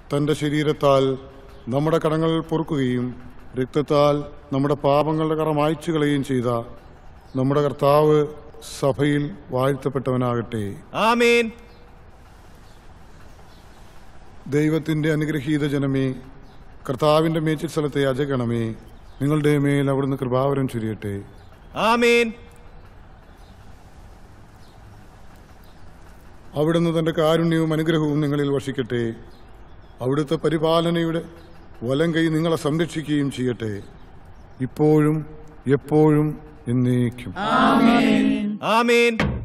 തന്റെ ശരീരത്താൽ നമ്മുടെ കടങ്ങൾ പൊറുക്കുകയും രക്തത്താൽ നമ്മുടെ പാപങ്ങളുടെ കറ മായ്ച്ചു കളയുകയും ചെയ്ത നമ്മുടെ കർത്താവ് സഭയിൽ വാഴ്ത്തപ്പെട്ടവനാകട്ടെ ആമേൻ ദൈവത്തിന്റെ അനുഗ്രഹീത ജനമേ കർത്താവിന്റെ മേച്ചിൽ സ്ഥലത്തെ അജഗണമേ നിങ്ങളുടെ മേൽ അവിടുന്ന് കൃപാവരം ചുരിയട്ടെ ആമേൻ അവിടുന്ന് തന്റെ കാരുണ്യവും അനുഗ്രഹവും നിങ്ങളിൽ വർഷിക്കട്ടെ അവിടുത്തെ പരിപാലനയുടെ വലം കൈ നിങ്ങളെ സംരക്ഷിക്കുകയും ചെയ്യട്ടെ ഇപ്പോഴും എപ്പോഴും എന്നേക്കും ആമേൻ